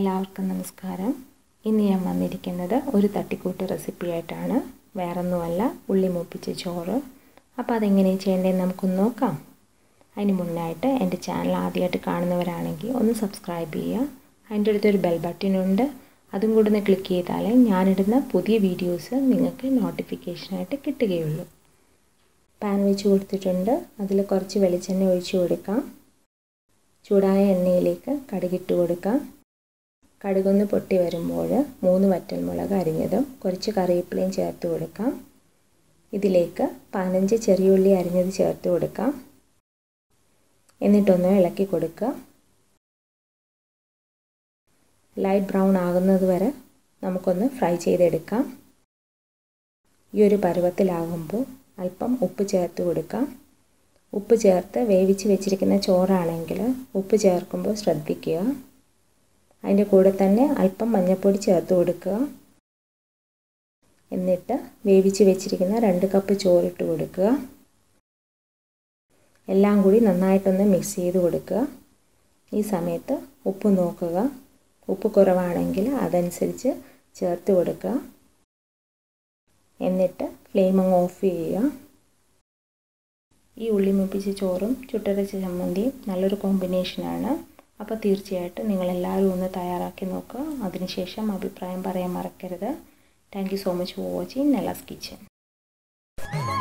എല്ലാവർക്കും നമസ്കാരം ഇന്ന് ഞാൻ വന്നിരിക്കുന്നത് ഒരു തട്ടിക്കൂട്ട് റെസിപ്പി ആയിട്ടാണ് വേറൊന്നുമല്ല ഉള്ളി മൂപ്പിച്ച ചോറ് അപ്പോൾ അതെങ്ങനെ ചെയ്യേണ്ടതെന്ന് നമുക്കൊന്ന് നോക്കാം അതിന് മുന്നായിട്ട് എൻ്റെ ചാനൽ ആദ്യമായിട്ട് കാണുന്നവരാണെങ്കിൽ ഒന്ന് സബ്സ്ക്രൈബ് ചെയ്യുക അതിൻ്റെ അടുത്തൊരു ബെൽ ബട്ടനുണ്ട് അതും കൂടെ ഒന്ന് ക്ലിക്ക് ചെയ്താലേ ഞാനിടുന്ന പുതിയ വീഡിയോസ് നിങ്ങൾക്ക് നോട്ടിഫിക്കേഷനായിട്ട് കിട്ടുകയുള്ളൂ പാൻ വെച്ച് കൊടുത്തിട്ടുണ്ട് അതിൽ കുറച്ച് വെളിച്ചെണ്ണ ഒഴിച്ച് കൊടുക്കാം ചൂടായ എണ്ണയിലേക്ക് കടുകിട്ട് കൊടുക്കാം കടുകൊന്ന് പൊട്ടി വരുമ്പോൾ മൂന്ന് വറ്റൽമുളക് അരിഞ്ഞതും കുറച്ച് കറിവേപ്പിലയും ചേർത്ത് കൊടുക്കാം ഇതിലേക്ക് പതിനഞ്ച് ചെറിയുള്ളി അരിഞ്ഞത് ചേർത്ത് കൊടുക്കാം എന്നിട്ടൊന്ന് ഇളക്കി കൊടുക്കുക ലൈറ്റ് ബ്രൗൺ ആകുന്നത് വരെ നമുക്കൊന്ന് ഫ്രൈ ചെയ്തെടുക്കാം ഈ ഒരു പരുവത്തിലാകുമ്പോൾ അല്പം ഉപ്പ് ചേർത്ത് കൊടുക്കാം ഉപ്പ് ചേർത്ത് വേവിച്ച് വെച്ചിരിക്കുന്ന ചോറാണെങ്കിൽ ഉപ്പ് ചേർക്കുമ്പോൾ ശ്രദ്ധിക്കുക അതിൻ്റെ കൂടെ തന്നെ അല്പം മഞ്ഞൾപ്പൊടി ചേർത്ത് കൊടുക്കുക എന്നിട്ട് വേവിച്ച് വെച്ചിരിക്കുന്ന രണ്ട് കപ്പ് ചോറിട്ട് കൊടുക്കുക എല്ലാം കൂടി നന്നായിട്ടൊന്ന് മിക്സ് ചെയ്ത് കൊടുക്കുക ഈ സമയത്ത് ഉപ്പ് നോക്കുക ഉപ്പ് കുറവാണെങ്കിൽ അതനുസരിച്ച് ചേർത്ത് കൊടുക്കുക എന്നിട്ട് ഫ്ലെയിം അങ്ങ് ഓഫ് ചെയ്യുക ഈ ഉള്ളി മുപ്പിച്ച ചോറും ചുട്ടരച്ച ചമ്മന്തിയും നല്ലൊരു കോമ്പിനേഷനാണ് അപ്പോൾ തീർച്ചയായിട്ടും നിങ്ങളെല്ലാവരും ഒന്ന് തയ്യാറാക്കി നോക്കുക അതിനുശേഷം അഭിപ്രായം പറയാൻ മറക്കരുത് thank you so much for watching Nela's kitchen